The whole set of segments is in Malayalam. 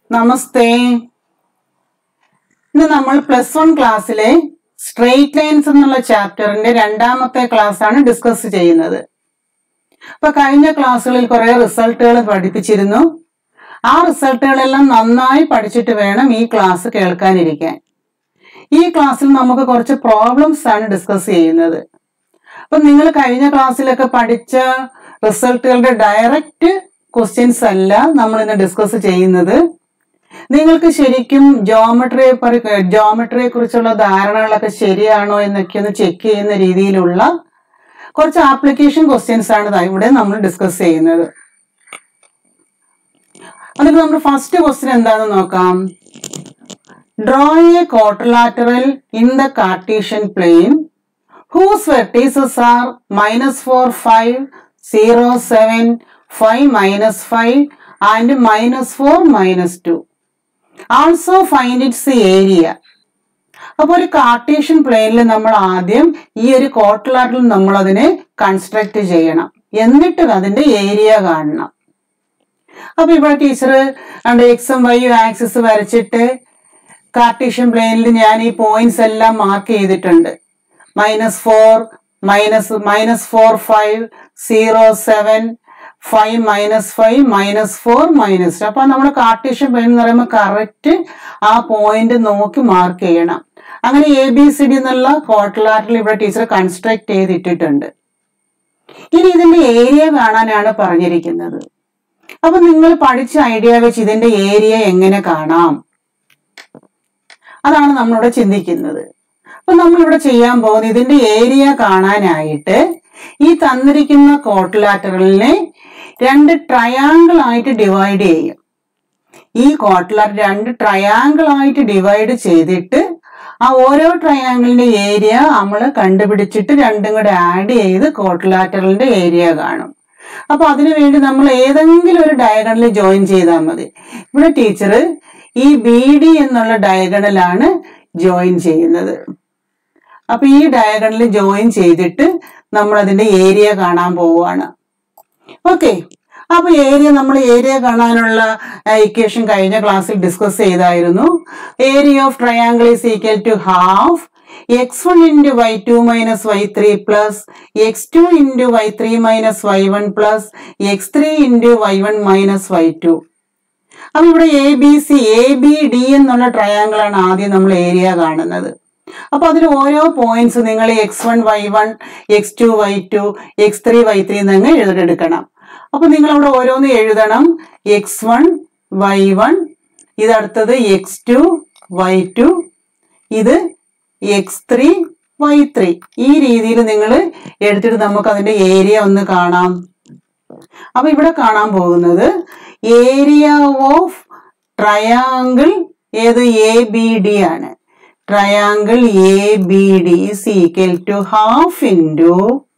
നമസ്തേ ഇന്ന് നമ്മൾ പ്ലസ് വൺ ക്ലാസ്സിലെ സ്ട്രെയിറ്റ് ലൈൻസ് എന്നുള്ള ചാപ്റ്ററിന്റെ രണ്ടാമത്തെ ക്ലാസ് ആണ് ഡിസ്കസ് ചെയ്യുന്നത് അപ്പൊ കഴിഞ്ഞ ക്ലാസ്സുകളിൽ കുറെ റിസൾട്ടുകൾ പഠിപ്പിച്ചിരുന്നു ആ റിസൾട്ടുകളെല്ലാം നന്നായി പഠിച്ചിട്ട് വേണം ഈ ക്ലാസ് കേൾക്കാനിരിക്കാൻ ഈ ക്ലാസ്സിൽ നമുക്ക് കുറച്ച് പ്രോബ്ലംസ് ആണ് ഡിസ്കസ് ചെയ്യുന്നത് അപ്പൊ നിങ്ങൾ കഴിഞ്ഞ ക്ലാസ്സിലൊക്കെ പഠിച്ച റിസൾട്ടുകളുടെ ഡയറക്റ്റ് ക്വസ്റ്റ്യൻസ് അല്ല നമ്മൾ ഇന്ന് ഡിസ്കസ് ചെയ്യുന്നത് നിങ്ങൾക്ക് ശരിക്കും ജോമെട്രിയെ ജോമെട്രിയെ കുറിച്ചുള്ള ധാരണകളൊക്കെ ശരിയാണോ എന്നൊക്കെ ഒന്ന് ചെക്ക് ചെയ്യുന്ന രീതിയിലുള്ള കുറച്ച് ആപ്ലിക്കേഷൻ ക്വസ്റ്റ്യൻസ് ആണ് ദാ ഇവിടെ നമ്മൾ ഡിസ്കസ് ചെയ്യുന്നത് അതിൽ നമ്മൾ ഫസ്റ്റ് ക്വസ്റ്റ്യൻ എന്താണെന്ന് നോക്കാം draw a quadrilateral in the Cartesian plane whose vertices are minus 4, 5, 0, 7, 5, minus 5 and minus 4, minus 2. Also find its area. അപ്പൊ ഒരു കാർട്ടീഷ്യൻ പ്ലെയിനിൽ നമ്മൾ ആദ്യം ഈ ഒരു കോട്ടലാറ്റിൽ നമ്മൾ അതിനെ കൺസ്ട്രക്ട് ചെയ്യണം എന്നിട്ട് അതിന്റെ ഏരിയ കാണണം അപ്പൊ ഇവിടെ ടീച്ചർ എക്സും വൈയും ആക്സിസ് വരച്ചിട്ട് കാർട്ടീഷ്യൻ പ്ലെയിനിൽ ഞാൻ ഈ പോയിന്റ്സ് എല്ലാം മാർക്ക് ചെയ്തിട്ടുണ്ട് minus four minus minus four five zero seven five minus five minus four minus അപ്പൊ നമ്മൾ കാർട്ടീഷ്യൻ പ്ലെയിൻ എന്ന് പറയുമ്പോൾ കറക്റ്റ് ആ പോയിന്റ് നോക്കി മാർക്ക് ചെയ്യണം അങ്ങനെ എ ബി സി ഡി എന്നുള്ള കോട്ടലാറ്റിൽ ഇവിടെ ടീച്ചർ കൺസ്ട്രക്ട് ചെയ്തിട്ടിട്ടുണ്ട് ഇനി ഇതിന്റെ ഏരിയ കാണാനാണ് പറഞ്ഞിരിക്കുന്നത് അപ്പൊ നിങ്ങൾ പഠിച്ച ഐഡിയ വെച്ച് ഇതിന്റെ ഏരിയ എങ്ങനെ കാണാം അതാണ് നമ്മളിവിടെ ചിന്തിക്കുന്നത് അപ്പൊ നമ്മളിവിടെ ചെയ്യാൻ പോകുന്നത് ഇതിന്റെ ഏരിയ കാണാനായിട്ട് ഈ തന്നിരിക്കുന്ന കോട്ടിലാറ്ററലിനെ രണ്ട് ട്രയാങ്കിൾ ആയിട്ട് ഡിവൈഡ് ചെയ്യും ഈ കോട്ടിലാർ രണ്ട് ട്രയാങ്കിൾ ആയിട്ട് ഡിവൈഡ് ചെയ്തിട്ട് ആ ഓരോ ട്രയാങ്കിളിന്റെ ഏരിയ നമ്മൾ കണ്ടുപിടിച്ചിട്ട് രണ്ടും കൂടെ ആഡ് ചെയ്ത് കോട്ടിലാറ്ററലിന്റെ ഏരിയ കാണും അപ്പൊ അതിനുവേണ്ടി നമ്മൾ ഏതെങ്കിലും ഒരു ഡയഗണലിൽ ജോയിൻ ചെയ്താൽ മതി ഇവിടെ ടീച്ചർ ഈ ബി ഡി എന്നുള്ള ഡയഗണലാണ് ജോയിൻ ചെയ്യുന്നത് അപ്പൊ ഈ ഡയഗണലിൽ ജോയിൻ ചെയ്തിട്ട് നമ്മൾ അതിന്റെ ഏരിയ കാണാൻ പോവുകയാണ് ഓക്കെ അപ്പൊ ഏരിയ നമ്മൾ ഏരിയ കാണാനുള്ള ഇക്വേഷൻ കഴിഞ്ഞ ക്ലാസ്സിൽ ഡിസ്കസ് ചെയ്തായിരുന്നു area of triangle is equal to half x one into y two minus y three plus x two into y three minus Y one plus x three into y one minus y two അപ്പൊ ഇവിടെ A B C A B D എന്നുള്ള ട്രയാങ്കിൾ ആണ് ആദ്യം നമ്മൾ ഏരിയ കാണുന്നത് അപ്പൊ അതിൽ ഓരോ പോയിന്റ്സ് നിങ്ങൾ x one y one x two y two x three y three എന്നങ്ങ് എഴുതിയെടുക്കണം അപ്പൊ നിങ്ങൾ അവിടെ ഓരോന്ന് എഴുതണം എക്സ് വൺ വൈ വൺ ഇതടുത്തത് എക്സ് ടു വൈ ടു ഇത് എക്സ് ത്രീ വൈ ത്രീ ഈ രീതിയിൽ നിങ്ങൾ എടുത്തിട്ട് നമുക്ക് അതിന്റെ ഏരിയ ഒന്ന് കാണാം അപ്പൊ ഇവിടെ കാണാൻ പോകുന്നത് ഏരിയ ഓഫ് ട്രയാങ്കിൾ ഏത് എ ബി ഡി ആണ് triangle A B D is equal to half into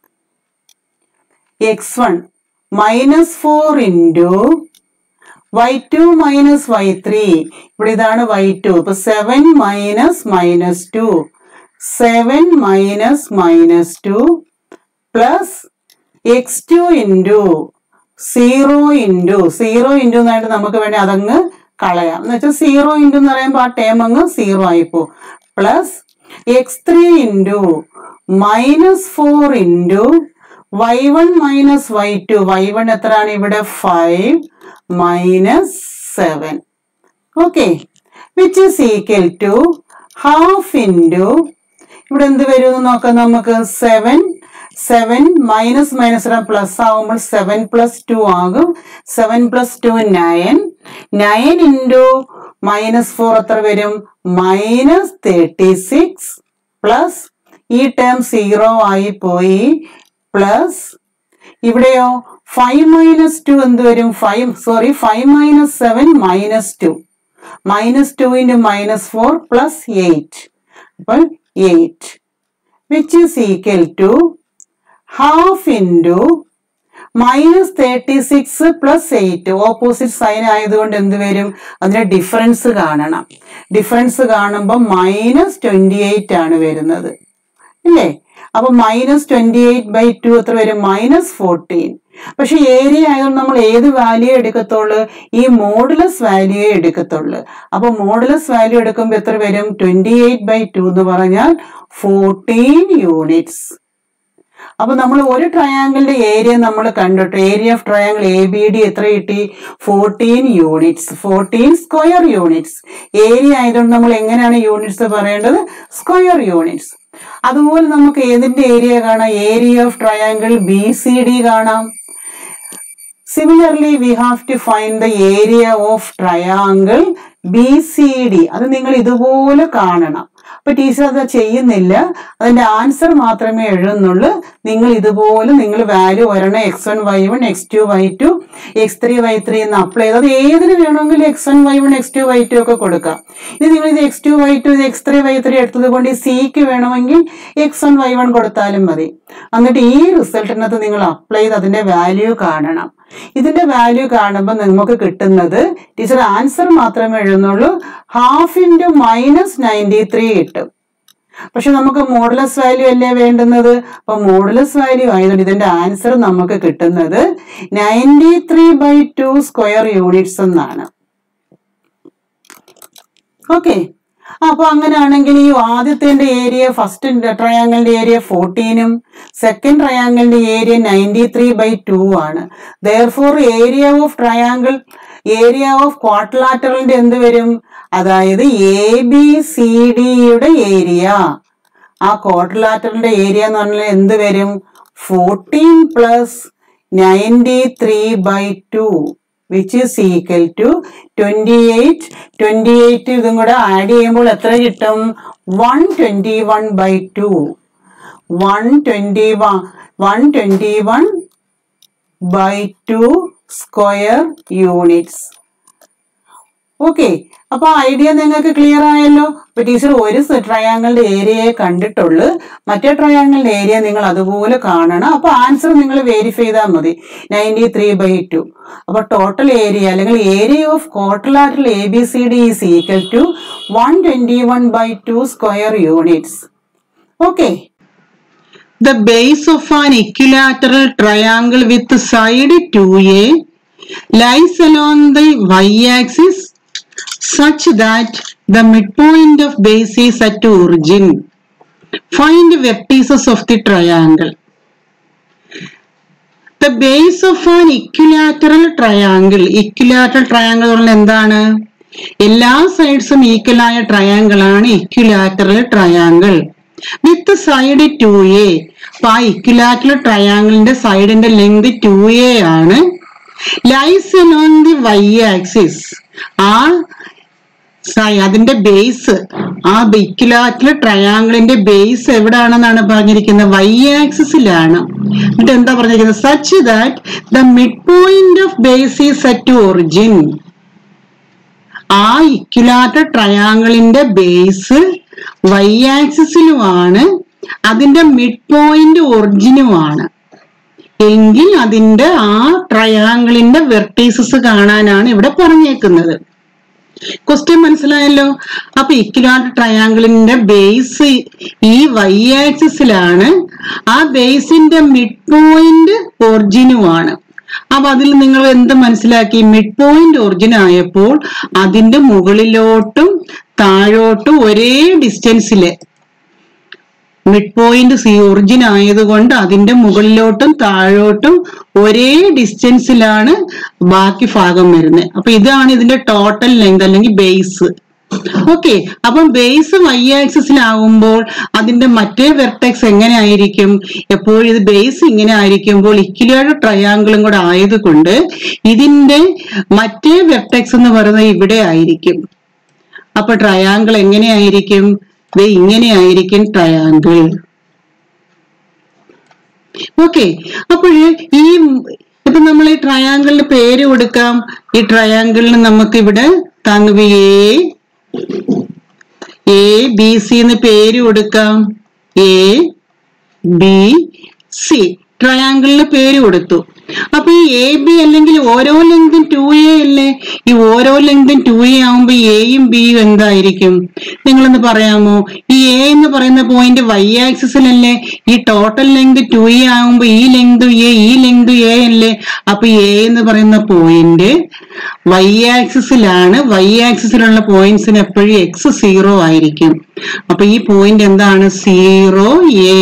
x one minus four into y two minus y three ഇവിടെ ഇതാണ് വൈ ടു ഇപ്പൊ seven minus minus two seven minus minus two plus x two into zero into zero into എന്നായിട്ട് നമുക്ക് വേണ്ടി അതങ്ങ് കളയാം എന്ന് വെച്ചാൽ സീറോ ഇൻറ്റു എന്ന് പറയുമ്പോൾ ആ ടേം അങ്ങ് സീറോ ആയിപ്പോ plus x three into minus four into y one minus y two y one എത്രയാണ് ഇവിടെ five minus seven okay which is equal to half into ഇവിടെ എന്ത് വരും എന്ന് നോക്കാം നമുക്ക് seven seven minus minus plus ആവുമ്പോൾ സെവൻ പ്ലസ് ടു ആകും seven plus two nine nine into minus four എത്ര വരും മൈനസ് തേർട്ടി സിക്സ് പ്ലസ് ഈ ടേം സീറോ ആയി പോയി പ്ലസ് ഇവിടെയോ ഫൈവ് മൈനസ് ടു എന്ത് വരും five sorry five minus seven minus two minus two into minus four plus eight അപ്പോൾ eight which is equal to half into minus thirty six plus eight opposite sign ആയതുകൊണ്ട് എന്ത് വരും അതിന്റെ ഡിഫറൻസ് കാണണം ഡിഫറൻസ് കാണുമ്പോൾ മൈനസ് ട്വന്റി എയ്റ്റ് ആണ് വരുന്നത് ഇല്ലേ അപ്പൊ minus twenty eight by two എത്ര വരും മൈനസ് ഫോർട്ടീൻ പക്ഷെ ഏരിയ ആയതുകൊണ്ട് നമ്മൾ ഏത് വാല്യൂ എടുക്കത്തുള്ളൂ ഈ മോഡുലസ് വാല്യൂ എടുക്കത്തുള്ളൂ അപ്പൊ മോഡുലസ് വാല്യൂ എടുക്കുമ്പോൾ എത്ര വരും ട്വന്റി എയ്റ്റ് ബൈ ടു എന്ന് പറഞ്ഞാൽ ഫോർട്ടീൻ യൂണിറ്റ്സ് അപ്പൊ നമ്മൾ ഒരു ട്രയാങ്കിളിന്റെ ഏരിയ നമ്മൾ കണ്ടിട്ട് area of triangle A B D എത്ര കിട്ടി fourteen units fourteen square units area ആയതുകൊണ്ട് നമ്മൾ എങ്ങനെയാണ് യൂണിറ്റ്സ് പറയേണ്ടത് സ്ക്വയർ യൂണിറ്റ്സ് അതുപോലെ നമുക്ക് ഏതിന്റെ ഏരിയ കാണാം area of triangle B C D കാണാം similarly we have to find the area of triangle B C D അത് നിങ്ങൾ ഇതുപോലെ കാണണം അപ്പൊ ടീച്ചർ അത് ചെയ്യുന്നില്ല അതിന്റെ ആൻസർ മാത്രമേ എഴുതുന്നുള്ളൂ നിങ്ങൾ ഇതുപോലെ നിങ്ങൾ വാല്യൂ വരണം x one y one x two y two x three y three എന്ന് അപ്ലൈ ചെയ്ത് അത് ഏതിന് വേണമെങ്കിലും x one y one x two y two ഒക്കെ കൊടുക്കാം ഇത് നിങ്ങൾ ഇത് എക്സ് ടു വൈ ടു ഇത് എക്സ് ത്രീ വൈ ത്രീ എടുത്തത് കൊണ്ട് ഈ സിക്ക് വേണമെങ്കിൽ എക്സ് വൺ വൈ വൺ കൊടുത്താലും മതി എന്നിട്ട് ഈ റിസൾട്ടിനകത്ത് നിങ്ങൾ അപ്ലൈ ചെയ്ത് അതിന്റെ വാല്യൂ കാണണം ഇതിന്റെ വാല്യൂ കാണുമ്പോൾ നമുക്ക് കിട്ടുന്നത് ടീച്ചർ ആൻസർ മാത്രമേ എഴുതുന്നുള്ളൂ half into minus ninety three കിട്ടും പക്ഷെ നമുക്ക് മോഡുലസ് വാല്യൂ അല്ലേ വേണ്ടുന്നത് അപ്പൊ മോഡുലസ് വാല്യൂ ആയതുകൊണ്ട് ഇതിന്റെ ആൻസർ നമുക്ക് കിട്ടുന്നത് ninety three by two square units എന്നാണ് ഓക്കെ അപ്പൊ അങ്ങനെയാണെങ്കിൽ ഈ ആദ്യത്തെ ഏരിയ ഫസ്റ്റ് ട്രയാങ്കിളിന്റെ ഏരിയ ഫോർട്ടീനും സെക്കൻഡ് ട്രയാങ്കിളിന്റെ area ninety three by two ആണ് therefore area of triangle area of ക്വാർട്ടലാറ്ററലിന്റെ എന്ത് വരും അതായത് എ ബി സി ഡിയുടെ ഏരിയ ആ ക്വാർട്ടലാറ്ററിന്റെ ഏരിയ എന്ന് പറഞ്ഞാൽ എന്ത് വരും fourteen plus ninety three by two which is equal to twenty eight twenty eight ഇതും കൂടെ ആഡ് ചെയ്യുമ്പോൾ എത്ര കിട്ടും one twenty one by two one twenty one one twenty one by two square units okay അപ്പൊ ഐഡിയ നിങ്ങൾക്ക് ക്ലിയർ ആയല്ലോ ഇപ്പൊ ടീച്ചർ ഒരു ട്രയാങ്കിളിന്റെ ഏരിയയെ കണ്ടിട്ടുള്ളൂ മറ്റേ ട്രയാങ്കിളിന്റെ ഏരിയ നിങ്ങൾ അതുപോലെ കാണണം അപ്പൊ ആൻസർ നിങ്ങൾ വെരിഫൈ ചെയ്താൽ മതി നയൻറ്റി ത്രീ ബൈ ടു അപ്പൊ ടോട്ടൽ ഏരിയ അല്ലെങ്കിൽ area of quadrilateral A B C D is equal to one twenty one by two square units okay The base of an equilateral triangle with side 2a lies along the y-axis such that the midpoint of base is at origin. Find vertices of the triangle. The base of an equilateral triangle. Equilateral triangle പറഞ്ഞാൽ എന്താണ് എല്ലാ സൈഡ്സും ഈക്വൽ ആയ ട്രയാങ്കിൾ ആണ് equilateral triangle with side two a അപ്പൊ ആ ഇക്വിലാറ്ററൽ ട്രയാങ്കിളിന്റെ സൈഡിന്റെ ലെങ്ത് ടു എ ആണ് lies along the y axis ആ സൈ അതിന്റെ ബേസ് ആ ഇക്വിലാറ്ററൽ ട്രയാങ്കിളിന്റെ ബേസ് എവിടാണെന്നാണ് പറഞ്ഞിരിക്കുന്നത് വൈ ആക്സിസിലാണ് എന്നിട്ട് എന്താ പറഞ്ഞിരിക്കുന്നത് such that the mid point of base is at origin ആ ഇക്വിലാറ്റർ ട്രയാങ്കിളിന്റെ ബേസ് വൈ ആക്സിസിലുമാണ് അതിന്റെ മിഡ് പോയിന്റ് ഒറിജിനുമാണ് എങ്കിൽ അതിന്റെ ആ ട്രയാങ്കിളിന്റെ വെർട്ടീസസ് കാണാനാണ് ഇവിടെ പറഞ്ഞേക്കുന്നത് ക്വസ്റ്റ്യൻ മനസ്സിലായല്ലോ അപ്പൊ ഇക്വിലാറ്റർ ട്രയാങ്കിളിന്റെ ബേസ് ഈ വൈ ആക്സിസിലാണ് ആ ബേസിന്റെ മിഡ് പോയിന്റ് ഒറിജിനുമാണ് അപ്പൊ അതിൽ നിങ്ങൾ എന്ത് മനസ്സിലാക്കി മിഡ് പോയിന്റ് ഒറിജിൻ ആയപ്പോൾ അതിന്റെ മുകളിലോട്ടും താഴോട്ടും ഒരേ ഡിസ്റ്റൻസില് മിഡ് പോയിന്റ് സി ഒറിജിൻ ആയതുകൊണ്ട് അതിന്റെ മുകളിലോട്ടും താഴോട്ടും ഒരേ ഡിസ്റ്റൻസിലാണ് ബാക്കി ഭാഗം വരുന്നത് അപ്പൊ ഇതാണ് ഇതിന്റെ ടോട്ടൽ ലെങ്ത് അല്ലെങ്കിൽ ബേസ് ഓക്കെ അപ്പം ബേസ് വൈ ആക്സിസിലാവുമ്പോൾ അതിന്റെ മറ്റേ വെർട്ടെക്സ് എങ്ങനെ ആയിരിക്കും എപ്പോഴും ഇത് ബേസ് ഇങ്ങനെ ആയിരിക്കുമ്പോൾ ഇക്വലേറ്റർ ട്രയാങ്കിളും കൂടെ ആയതുകൊണ്ട് ഇതിന്റെ മറ്റേ വെർട്ടെക്സ് എന്ന് പറയുന്നത് ഇവിടെ ആയിരിക്കും അപ്പൊ ട്രയാങ്കിൾ എങ്ങനെയായിരിക്കും ദേ ഇങ്ങനെയായിരിക്കും ട്രയാങ്കിൾ ഓക്കെ അപ്പോഴ് ഈ ഇപ്പൊ നമ്മൾ ഈ ട്രയാങ്കിളിന് പേര് കൊടുക്കാം ഈ ട്രയാങ്കിളിന് നമുക്ക് ഇവിടെ തന്നു എ എ ബി സി എന്ന് പേര് കൊടുക്കാം എ ബി സി ട്രയാങ്കിളിന് പേര് കൊടുത്തു അപ്പൊ ഈ എ ബി അല്ലെങ്കിൽ ഓരോ ലെങ്തും ടു എ അല്ലേ ഈ ഓരോ ലെങ്തും ടു എ ആവുമ്പോ എയും ബിയും എന്തായിരിക്കും നിങ്ങളൊന്ന് പറയാമോ ഈ എ എന്ന് പറയുന്ന പോയിന്റ് വൈ ആക്സിസിലല്ലേ ഈ ടോട്ടൽ ലെങ്ത് ടു എ ആവുമ്പോ ഈ ലെങ്ത് എ ഈ ലെങ്ത് എ അല്ലേ അപ്പൊ എ എന്ന് പറയുന്ന പോയിന്റ് വൈ ആക്സിസിലാണ് വൈ ആക്സിസിലുള്ള പോയിന്റ്സിന് എപ്പോഴും എക്സ് സീറോ ആയിരിക്കും അപ്പൊ ഈ പോയിന്റ് എന്താണ് സീറോ എ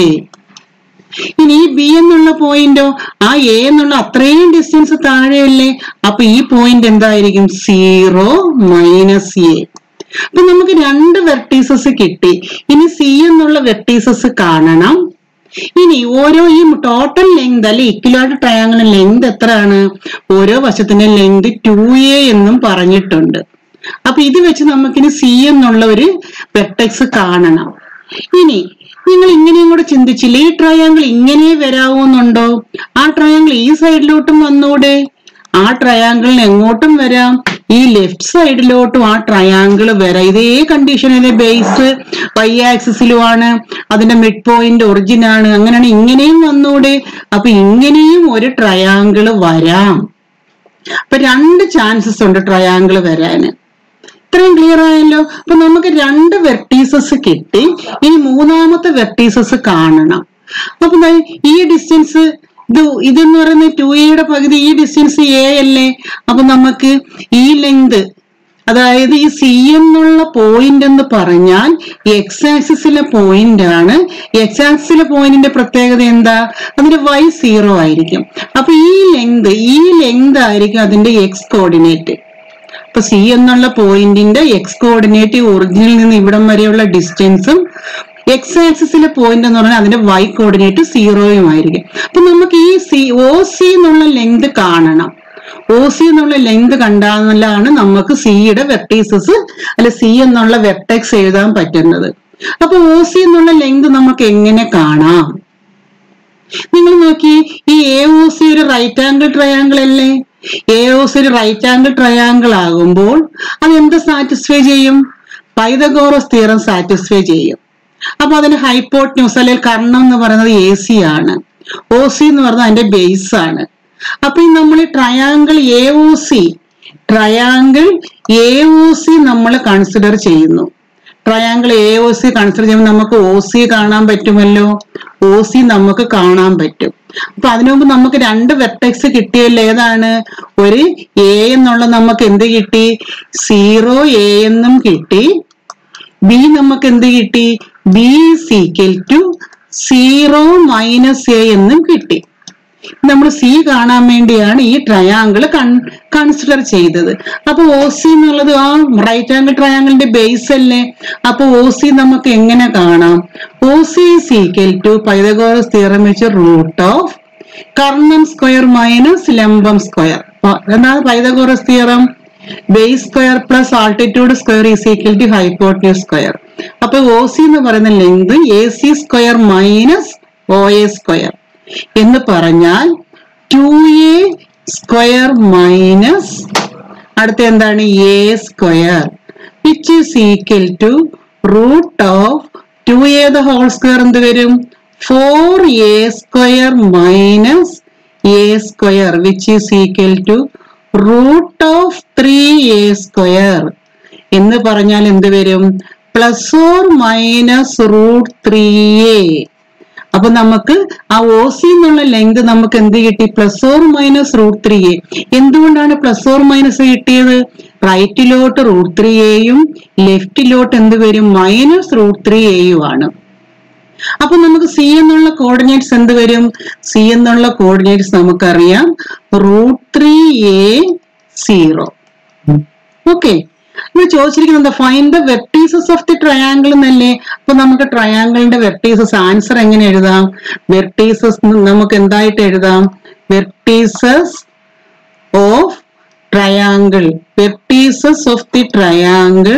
ഇനി ഈ ബി എന്നുള്ള പോയിന്റോ ആ എ എന്നുള്ള അത്രയും ഡിസ്റ്റൻസ് താഴെയല്ലേ അപ്പൊ ഈ പോയിന്റ് എന്തായിരിക്കും സീറോ മൈനസ് എ അപ്പൊ നമുക്ക് രണ്ട് വെർട്ടീസസ് കിട്ടി ഇനി സി എന്നുള്ള വെർട്ടീസസ് കാണണം ഇനി ഓരോ ഈ ടോട്ടൽ ലെങ്ത് അല്ലെ ഇക്വലായിട്ട് ട്രയാങ്കിൾ ലെങ്ത് എത്രയാണ് ഓരോ വശത്തിന്റെ ലെങ്ത് ടു എ എന്നും പറഞ്ഞിട്ടുണ്ട് അപ്പൊ ഇത് വെച്ച് നമുക്കിനി സി എന്നുള്ള ഒരു വെർട്ടെക്സ് കാണണം ഇനി നിങ്ങൾ ഇങ്ങനെയും കൂടെ ചിന്തിച്ചില്ല ഈ ട്രയാങ്കിൾ ഇങ്ങനെ വരാവുന്നുണ്ടോ ആ ട്രയാങ്കിൾ ഈ സൈഡിലോട്ടും വന്നൂടെ ആ ട്രയാങ്കിളിന് എങ്ങോട്ടും വരാം ഈ ലെഫ്റ്റ് സൈഡിലോട്ടും ആ ട്രയാങ്കിൾ വരാം ഇതേ കണ്ടീഷനിലെ ബേസ് വൈ ആക്സിസിലുമാണ് അതിന്റെ മിഡ് പോയിന്റ് ഒറിജിൻ ആണ് അങ്ങനെയാണ് ഇങ്ങനെയും വന്നൂടെ അപ്പൊ ഇങ്ങനെയും ഒരു ട്രയാങ്കിൾ വരാം അപ്പൊ രണ്ട് ചാൻസസ് ഉണ്ട് ട്രയാങ്കിൾ വരാന് ഇത്രയും ക്ലിയർ ആയല്ലോ അപ്പൊ നമുക്ക് രണ്ട് വെർട്ടീസസ് കിട്ടി ഇനി മൂന്നാമത്തെ വെർട്ടീസസ് കാണണം അപ്പൊ ദാ ഈ ഡിസ്റ്റൻസ് ഇത് ഇതെന്ന് പറയുന്നത് ടു എയുടെ പകുതി ഈ ഡിസ്റ്റൻസ് എ അല്ലേ അപ്പൊ നമുക്ക് ഈ ലെങ്ത് അതായത് ഈ സി എന്നുള്ള പോയിന്റ് എന്ന് പറഞ്ഞാൽ എക്സ് ആക്സിസിലെ പോയിന്റ് ആണ് എക്സ് ആക്സിസിലെ പോയിന്റിന്റെ പ്രത്യേകത എന്താ അതിന്റെ വൈ സീറോ ആയിരിക്കും അപ്പൊ ഈ ലെങ്ത് ഈ ലെങ്ത് ആയിരിക്കും അതിന്റെ എക്സ് കോർഡിനേറ്റ് അപ്പൊ സി എന്നുള്ള പോയിന്റിന്റെ എക്സ് കോർഡിനേറ്റ് ഒറിജിനിൽ നിന്ന് ഇവിടം വരെയുള്ള ഡിസ്റ്റൻസും എക്സ് ആക്സിസിലെ പോയിന്റ് എന്ന് പറഞ്ഞാൽ അതിന്റെ വൈ കോർഡിനേറ്റ് സീറോയും ആയിരിക്കും അപ്പൊ നമുക്ക് ഈ സി ഒ സി എന്നുള്ള ലെങ്ത് കാണണം ഒ സി എന്നുള്ള ലെങ്ത് കണ്ടാലാണ് നമുക്ക് സിയുടെ വെർട്ടീസസ് അല്ലെ സി എന്നുള്ള വെർട്ടെക്സ് എഴുതാൻ പറ്റുന്നത് അപ്പൊ ഒ സി എന്നുള്ള ലെങ്ത് നമുക്ക് എങ്ങനെ കാണാം നിങ്ങൾ നോക്കി ഈ എ ഒ സി ഒരു റൈറ്റ് ആംഗിൾ ട്രയാങ്കിൾ അല്ലേ എ ഒ സി ഒരു റൈറ്റ് ആംഗിൾ ട്രയാങ്കിൾ ആകുമ്പോൾ അത് എന്ത് സാറ്റിസ്ഫൈ ചെയ്യും പൈതഗോറസ് തിയറം സാറ്റിസ്ഫൈ ചെയ്യും അപ്പൊ അതിന് ഹൈപ്പോട്ട്ന്യൂസ് അല്ലെങ്കിൽ കർണം എന്ന് പറയുന്നത് എ സി ആണ് ഒ സി എന്ന് പറയുന്നത് അതിന്റെ ബേസ് ആണ് അപ്പൊ ഈ നമ്മൾ ഈ triangle A O C triangle A O C നമ്മൾ കൺസിഡർ ചെയ്യുന്നു triangle A O C consider ചെയ്യുമ്പോൾ നമുക്ക് ഒ സി കാണാൻ പറ്റുമല്ലോ ഒ സി നമുക്ക് കാണാൻ പറ്റും അപ്പൊ അതിനു മുമ്പ് നമുക്ക് രണ്ട് വെർട്ടെക്സ് കിട്ടിയല്ലോ ഏതാണ് ഒരു എ എന്നുള്ള നമുക്ക് എന്ത് കിട്ടി സീറോ എ എന്നും കിട്ടി ബി നമുക്ക് എന്ത് കിട്ടി B is equal to zero minus a എന്നും കിട്ടി നമ്മൾ സി കാണാൻ വേണ്ടിയാണ് ഈ ട്രയാങ്കിൾ കൺസിഡർ ചെയ്തത് അപ്പൊ ഒ സി എന്നുള്ളത് ആ റൈറ്റ് ആംഗിൾ ട്രയാങ്കിളിന്റെ ബേസ് അല്ലേ അപ്പൊ ഒ സി നമുക്ക് എങ്ങനെ കാണാം O C is equal to Pythagoras theorem വെച്ച് റൂട്ട് ഓഫ് കർണം സ്ക്വയർ മൈനസ് ലംബം സ്ക്വയർ എന്താണ് Pythagoras theorem base square plus altitude square is equal to hypotenuse square അപ്പൊ ഒ സി എന്ന് പറയുന്ന length A C square minus O A square എന്ന് പറഞ്ഞാൽ ടു എ സ്ക്വയർ മൈനസ് അടുത്ത എന്താണ് a square which is equal to root of two a the whole square എന്ത് വരും four a square minus a square which is equal to root of three a square എന്ന് പറഞ്ഞാൽ എന്ത് വരും plus or minus root three a അപ്പൊ നമുക്ക് ആ ഒ സി എന്നുള്ള ലെങ്ത് നമുക്ക് എന്ത് കിട്ടി plus or minus root three a എന്തുകൊണ്ടാണ് പ്ലസ് ഓർ മൈനസ് കിട്ടിയത് റൈറ്റിലോട്ട് റൂട്ട് ത്രീ എയും ലെഫ്റ്റിലോട്ട് എന്ത് വരും മൈനസ് റൂട്ട് ത്രീ എയും ആണ് അപ്പൊ നമുക്ക് സി എന്നുള്ള കോർഡിനേറ്റ്സ് എന്ത് വരും സി എന്നുള്ള കോർഡിനേറ്റ്സ് നമുക്കറിയാം root three a zero okay ഇവിടെ ചോദിച്ചിരിക്കുന്നത് find the vertices of the triangle എന്നല്ലേ അപ്പൊ നമുക്ക് ട്രയാങ്കിളിന്റെ വെർട്ടീസസ് ആൻസർ എങ്ങനെ എഴുതാം വെർട്ടീസസ് നമുക്ക് എന്തായിട്ട് എഴുതാം vertices of triangle vertices of the triangle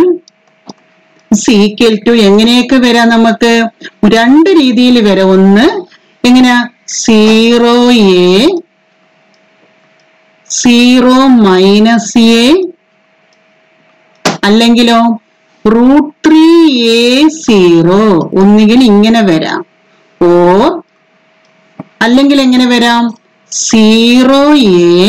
sequel to എങ്ങനെയൊക്കെ വരാം നമുക്ക് രണ്ട് രീതിയിൽ വരാം ഒന്ന് എങ്ങനെയാ zero a zero minus a അല്ലെങ്കിലോ റൂട്ട് ത്രീ എ സീറോ ഒന്നുകിൽ ഇങ്ങനെ വരാം ഓ അല്ലെങ്കിൽ എങ്ങനെ വരാം zero a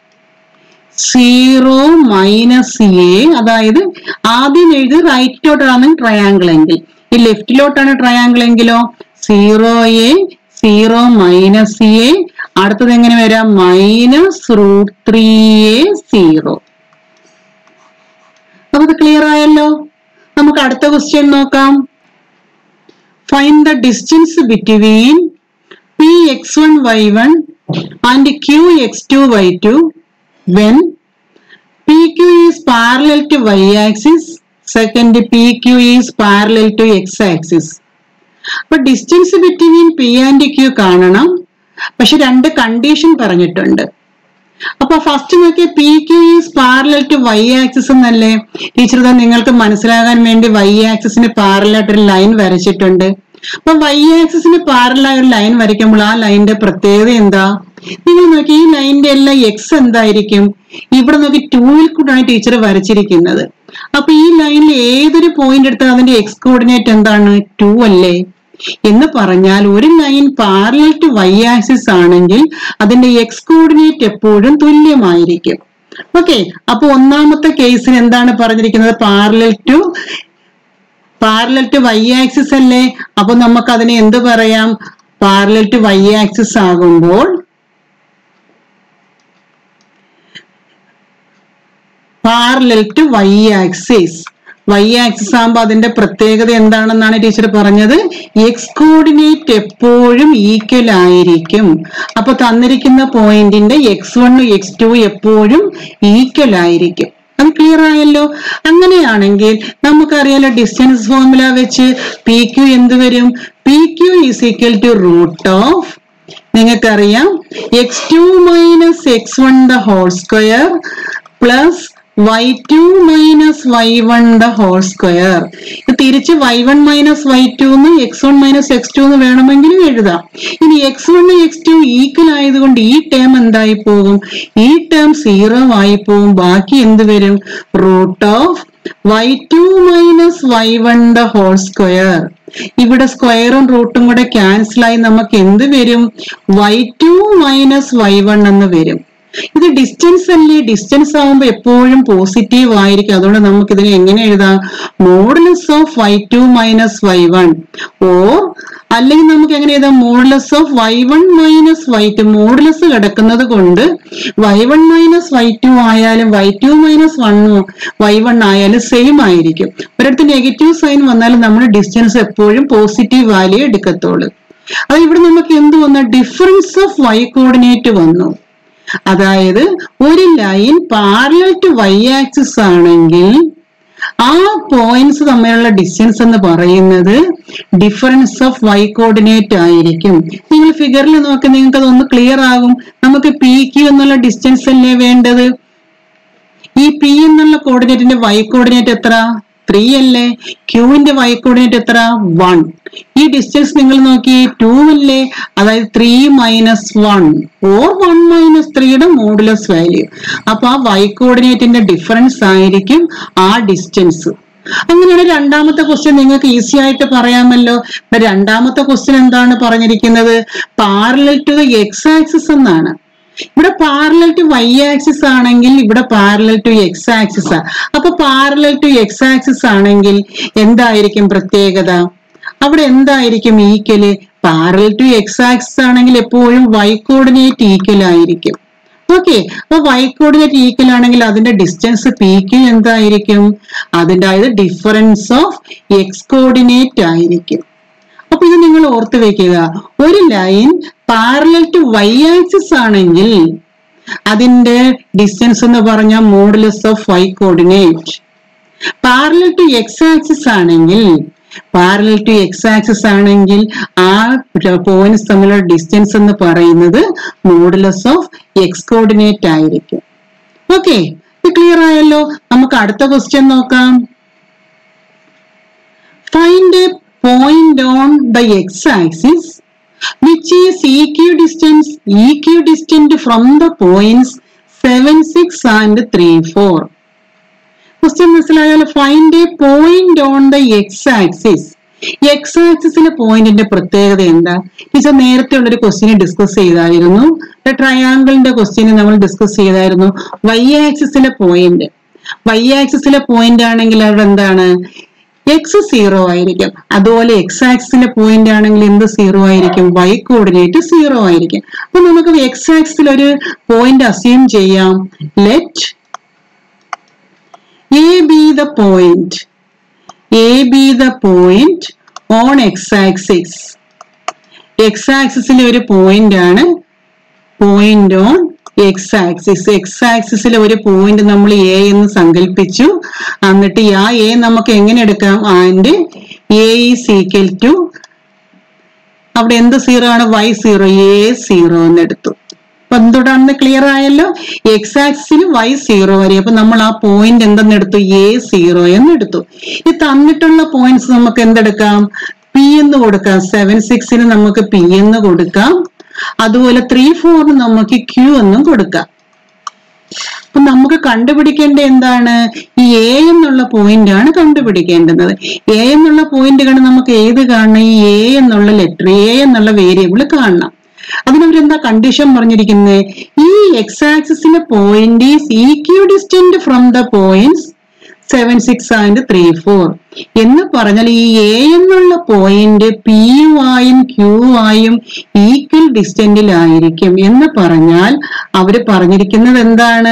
zero minus a അതായത് ആദ്യം എഴുതി റൈറ്റിലോട്ടാണ് ട്രയാങ്കിൾ എങ്കിൽ ഈ ലെഫ്റ്റിലോട്ടാണ് ട്രയാങ്കിൾ എങ്കിലോ zero a zero minus a അടുത്തത് എങ്ങനെ വരാം minus root three a zero അപ്പൊ ഇത് ക്ലിയർ ആയല്ലോ നമുക്ക് അടുത്ത ക്വസ്റ്റ്യൻ നോക്കാം find the distance between P x one y one and Q x two y two when P Q is parallel to y axis second P Q is parallel to x axis അപ്പൊ distance between P and Q കാണണം പക്ഷെ രണ്ട് കണ്ടീഷൻ പറഞ്ഞിട്ടുണ്ട് അപ്പൊ ഫസ്റ്റ് നോക്കിയ P Q is parallel to y axis എന്നല്ലേ ടീച്ചർ ഇതാ നിങ്ങൾക്ക് മനസ്സിലാകാൻ വേണ്ടി വൈ ആക്സിസിന് പാരലായിട്ട് ഒരു ലൈൻ വരച്ചിട്ടുണ്ട് അപ്പൊ വൈ ആക്സിസിന് പാരലായ ഒരു ലൈൻ വരയ്ക്കുമ്പോൾ ആ ലൈനിന്റെ പ്രത്യേകത എന്താ നിങ്ങൾ നോക്കി ഈ ലൈനിന്റെ എല്ലാം എക്സ് എന്തായിരിക്കും ഇവിടെ നോക്കി ടൂവിൽ കൂടാണ് ടീച്ചർ വരച്ചിരിക്കുന്നത് അപ്പൊ ഈ ലൈനിൽ ഏതൊരു പോയിന്റ് എടുത്താൽ അതിന്റെ എക്സ് കോർഡിനേറ്റ് എന്താണ് ടു അല്ലേ എന്ന് പറഞ്ഞാൽ ഒരു line parallel to y axis ആണെങ്കിൽ അതിന്റെ എക്സ് കോർഡിനേറ്റ് എപ്പോഴും തുല്യമായിരിക്കും ഓക്കെ അപ്പൊ ഒന്നാമത്തെ കേസിൽ എന്താണ് പറഞ്ഞിരിക്കുന്നത് parallel to parallel to y axis അല്ലേ അപ്പൊ നമുക്ക് അതിനെ എന്ത് പറയാം പാരലൽ ടു വൈ ആക്സിസ് ആകുമ്പോൾ parallel to y axis y axis ആകുമ്പോൾ അതിന്റെ പ്രത്യേകത എന്താണെന്നാണ് ടീച്ചർ പറഞ്ഞത് എക്സ് കോർഡിനേറ്റ് എപ്പോഴും ഈക്വൽ ആയിരിക്കും അപ്പൊ തന്നിരിക്കുന്ന പോയിന്റിന്റെ എക്സ് വൺ എക്സ് ടു എപ്പോഴും ഈക്വൽ ആയിരിക്കും അത് ക്ലിയർ ആയല്ലോ അങ്ങനെയാണെങ്കിൽ നമുക്കറിയാലോ ഡിസ്റ്റൻസ് ഫോർമുല വെച്ച് പി ക്യു എന്ത് വരും P Q is equal to root of നിങ്ങൾക്കറിയാം x two minus X one the whole square plus y two minus Y one the whole square തിരിച്ച് y one minus y two എന്ന് x one minus x two എന്ന് വേണമെങ്കിലും എഴുതാം ഇനി x one x two equal ആയതുകൊണ്ട് ഈ ടേം എന്തായി പോകും ഈ ടേം സീറോ ആയി പോകും ബാക്കി എന്ത് വരും root of y two minus Y one the whole square ഇവിടെ സ്ക്വയറും റൂട്ടും കൂടെ ക്യാൻസൽ ആയി നമുക്ക് എന്ത് വരും y two minus Y one എന്ന് വരും ഇത് ഡിസ്റ്റൻസ് അല്ലേ ഡിസ്റ്റൻസ് ആവുമ്പോ എപ്പോഴും പോസിറ്റീവ് ആയിരിക്കും അതുകൊണ്ട് നമുക്ക് ഇതിനെ എങ്ങനെ എഴുതാം modulus of y two minus Y one or അല്ലെങ്കിൽ നമുക്ക് എങ്ങനെ എഴുതാം modulus of y one minus y two modulus കിടക്കുന്നത് കൊണ്ട് y one minus y two ആയാലും y two minus one y one ആയാലും സെയിം ആയിരിക്കും ഒരിടത്ത് നെഗറ്റീവ് സൈൻ വന്നാലും നമ്മൾ ഡിസ്റ്റൻസ് എപ്പോഴും പോസിറ്റീവ് വാല്യൂ എടുക്കത്തുള്ളൂ അത് ഇവിടെ നമുക്ക് എന്ത് വന്നു ഡിഫറൻസ് ഓഫ് വൈ കോർഡിനേറ്റ് വന്നു അതായത് ഒരു line parallel to y axis ആണെങ്കിൽ ആ പോയിന്റ്സ് തമ്മിലുള്ള ഡിസ്റ്റൻസ് എന്ന് പറയുന്നത് ഡിഫറൻസ് ഓഫ് വൈ കോർഡിനേറ്റ് ആയിരിക്കും നിങ്ങൾ ഫിഗറിൽ നോക്കി നിങ്ങൾക്ക് അതൊന്ന് ക്ലിയർ ആകും നമുക്ക് പി ക്യു എന്നുള്ള ഡിസ്റ്റൻസ് അല്ലേ വേണ്ടത് ഈ പി എന്നുള്ള കോർഡിനേറ്റിന്റെ വൈ കോർഡിനേറ്റ് എത്ര ത്രീ അല്ലേ ക്യൂവിന്റെ വൈ കോർഡിനേറ്റ് എത്ര വൺ ഈ ഡിസ്റ്റൻസ് നിങ്ങൾ നോക്കി ടു അല്ലേ അതായത് three minus one or one minus ത്രീയുടെ മോഡുലസ് വാല്യൂ അപ്പൊ ആ വൈ കോർഡിനേറ്റിന്റെ ഡിഫറൻസ് ആയിരിക്കും ആ ഡിസ്റ്റൻസ് അങ്ങനെയാണ് രണ്ടാമത്തെ ക്വസ്റ്റ്യൻ നിങ്ങൾക്ക് ഈസി ആയിട്ട് പറയാമല്ലോ ഇവിടെ രണ്ടാമത്തെ ക്വസ്റ്റ്യൻ എന്താണ് പറഞ്ഞിരിക്കുന്നത് parallel to the x axis എന്നാണ് ഇവിടെ പാരലൽ ടു വൈ ആക്സിസ് ആണെങ്കിൽ ഇവിടെ പാരലൽ ടു എക്സ് ആക്സിസ് ആ അപ്പൊ പാരലൽ ടു എക്സ് ആക്സിസ് ആണെങ്കിൽ എന്തായിരിക്കും പ്രത്യേകത അവിടെ എന്തായിരിക്കും equal parallel to x axis ആണെങ്കിൽ എപ്പോഴും വൈ കോർഡിനേറ്റ് ഈക്വൽ ആയിരിക്കും ഓക്കെ അപ്പൊ വൈ കോർഡിനേറ്റ് ഈക്വൽ ആണെങ്കിൽ അതിന്റെ ഡിസ്റ്റൻസ് പി ക്യു എന്തായിരിക്കും അതിന്റെ അതായത് ഡിഫറൻസ് ഓഫ് എക്സ് കോർഡിനേറ്റ് ആയിരിക്കും അപ്പൊ ഇത് നിങ്ങൾ ഓർത്ത് വെക്കുക ഒരു line parallel to y axis ആണെങ്കിൽ അതിന്റെ ഡിസ്റ്റൻസ് എന്ന് പറഞ്ഞാൽ modulus of y coordinate parallel to x axis ആണെങ്കിൽ പാരലൽ ടു എക്സ് ആക്സിസ് ആണെങ്കിൽ ആ പോയിന്റ്സ് തമ്മിലുള്ള ഡിസ്റ്റൻസ് എന്ന് പറയുന്നത് മോഡുലസ് ഓഫ് എക്സ് കോർഡിനേറ്റ് ആയിരിക്കും ഓക്കെ ഇത് ക്ലിയർ ആയല്ലോ നമുക്ക് അടുത്ത ക്വസ്റ്റ്യൻ നോക്കാം find a point on the x-axis which is equidistant equidistant from the points 7, 6 and 3, 4. Question മനസ്സിലായാലോ find a point on the x axis x ആക്സിസിലെ പോയിന്റിന്റെ പ്രത്യേകത എന്താ ടീച്ചർ നേരത്തെ ഉള്ളൊരു ക്വസ്റ്റ്യൻ ഡിസ്കസ് ചെയ്തായിരുന്നു ട്രയാങ്കിളിന്റെ ക്വസ്റ്റ്യൻ നമ്മൾ ഡിസ്കസ് ചെയ്തായിരുന്നു വൈ ആക്സിസിലെ പോയിന്റ് വൈ ആക്സിസിലെ പോയിന്റ് ആണെങ്കിൽ അവിടെ എന്താണ് എക്സ് സീറോ ആയിരിക്കും അതുപോലെ എക്സ് ആക്സിസിലെ പോയിന്റ് ആണെങ്കിൽ എന്ത് സീറോ ആയിരിക്കും വൈ കോർഡിനേറ്റ് സീറോ ആയിരിക്കും അപ്പൊ നമുക്ക് എക്സ് ആക്സിൽ ഒരു പോയിന്റ് അസ്യൂം ചെയ്യാം let A B the point A B the point on x axis x ആക്സിസിലെ ഒരു പോയിന്റ് ആണ് point on x axis x ആക്സിസിലെ ഒരു പോയിന്റ് നമ്മൾ എ എന്ന് സങ്കല്പിച്ചു എന്നിട്ട് ആ എ നമുക്ക് എങ്ങനെ എടുക്കാം and A is equal to അവിടെ എന്ത് സീറോ ആണ് വൈ സീറോ എ സീറോ എന്ന് എടുത്തു അപ്പൊ എന്തുകൊണ്ടാണെന്ന് ക്ലിയർ ആയല്ലോ എക്സ് ആക്സിന് വൈ സീറോ വരെ അപ്പൊ നമ്മൾ ആ പോയിന്റ് എന്തെന്ന് എടുത്തു എ സീറോ എന്ന് എടുത്തു ഈ തന്നിട്ടുള്ള പോയിന്റ്സ് നമുക്ക് എന്തെടുക്കാം പി എന്ന് കൊടുക്കാം സെവൻ സിക്സിന് നമുക്ക് പി എന്ന് കൊടുക്കാം അതുപോലെ ത്രീ ഫോറിന് നമുക്ക് ക്യൂ എന്നും കൊടുക്കാം അപ്പൊ നമുക്ക് കണ്ടുപിടിക്കേണ്ട എന്താണ് ഈ എ എന്നുള്ള പോയിന്റ് ആണ് കണ്ടുപിടിക്കേണ്ടുന്നത് എ എന്നുള്ള പോയിന്റ് കണ്ട് നമുക്ക് ഏത് കാണണം ഈ എ എന്നുള്ള ലെറ്റർ എ എന്നുള്ള വേരിയബിൾ കാണണം അതിനവരെന്താ കണ്ടീഷൻ പറഞ്ഞിരിക്കുന്നത് ഈ എക്സ് ആക്സിസിലെ point is equidistant from the points seven six and three four എന്ന് പറഞ്ഞാൽ ഈ എ എന്നുള്ള പോയിന്റ് പി ആയും ക്യൂ ആയും ഈക്വൽ ഡിസ്റ്റന്റിലായിരിക്കും എന്ന് പറഞ്ഞാൽ അവര് പറഞ്ഞിരിക്കുന്നത് എന്താണ്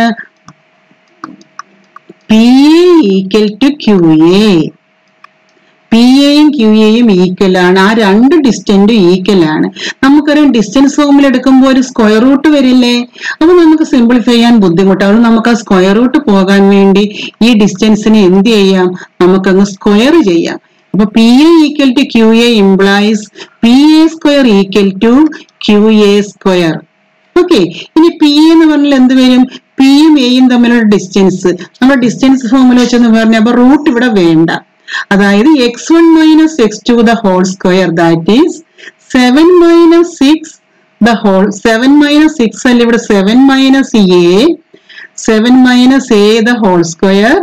P equal to Q A P എയും ക്യു എയും ഈക്വൽ ആണ് ആ രണ്ട് ഡിസ്റ്റന്റും ഈക്വൽ ആണ് നമുക്കറിയാം ഡിസ്റ്റൻസ് ഫോമിൽ എടുക്കുമ്പോൾ ഒരു സ്ക്വയർ റൂട്ട് വരില്ലേ അപ്പൊ നമുക്ക് സിംപ്ലിഫൈ ചെയ്യാൻ ബുദ്ധിമുട്ടാണ് അതുകൊണ്ട് നമുക്ക് ആ സ്ക്വയർ റൂട്ട് പോകാൻ വേണ്ടി ഈ ഡിസ്റ്റൻസിനെ എന്ത് ചെയ്യാം നമുക്കങ്ങ് സ്ക്വയർ ചെയ്യാം അപ്പൊ P A equal to Q A implies P A square equal to Q A square okay ഇനി പി എന്ന് പറഞ്ഞാൽ എന്ത് വരും പിയും എയും തമ്മിലുള്ള ഡിസ്റ്റൻസ് നമ്മൾ ഡിസ്റ്റൻസ് ഫോമിൽ വെച്ചെന്ന് പറഞ്ഞ അപ്പൊ റൂട്ട് ഇവിടെ വേണ്ട അതായത് x one minus x two the whole square that is seven minus six the whole seven minus six അല്ല ഇവിടെ seven minus a seven minus a the whole square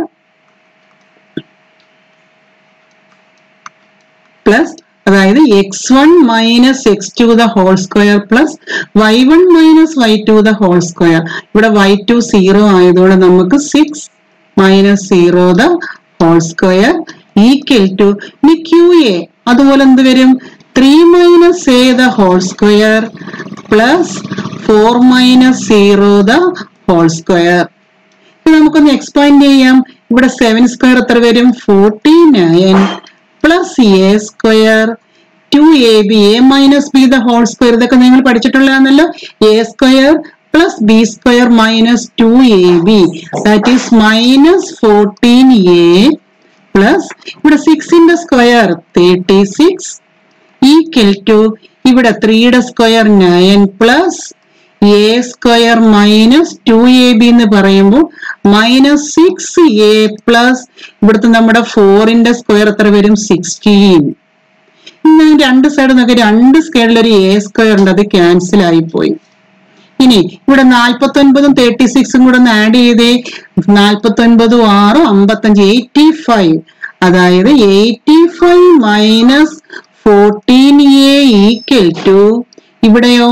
plus അതായത് x one minus x two the whole square plus y one minus y two the whole square ഇവിടെ വൈ ടു സീറോ ആയതുകൊണ്ട് നമുക്ക് six minus zero the whole square equal to ഇനി ക്യു എ അതുപോലെ എന്ത് വരും three minus a the whole square plus four minus zero the whole square ഇനി നമുക്കൊന്ന് എക്സ്പാൻഡ് ചെയ്യാം ഇവിടെ സെവൻ സ്ക്വയർ എത്ര വരും forty nine plus a square two a B a minus b the whole square ഇതൊക്കെ നിങ്ങൾ പഠിച്ചിട്ടുള്ളതാണല്ലോ a square plus b square minus two a b that is minus fourteen a plus ഇവിടെ സിക്സിന്റെ square thirty six equal to ഇവിടെ ത്രീയുടെ square nine plus a square minus two a b എന്ന് പറയുമ്പോൾ മൈനസ് സിക്സ് എ പ്ലസ് ഇവിടുത്തെ നമ്മുടെ ഫോറിന്റെ സ്ക്വയർ എത്ര വരും സിക്സ്റ്റീൻ ഇന്ന് രണ്ട് സൈഡ് നോക്കി രണ്ട് സ്കെയിലിൽ ഒരു എ സ്ക്വയർ ഉണ്ട് അത് ക്യാൻസൽ ആയിപ്പോയി ഇനി ഇവിടെ നാൽപ്പത്തി ഒൻപതും തേർട്ടി സിക്സും കൂടെ ഒന്ന് ആഡ് ചെയ്തേ നാൽപ്പത്തി ഒൻപതും ആറും അമ്പത്തഞ്ച് എയ്റ്റി ഫൈവ് അതായത് eighty five minus fourteen a equal to ഇവിടെയോ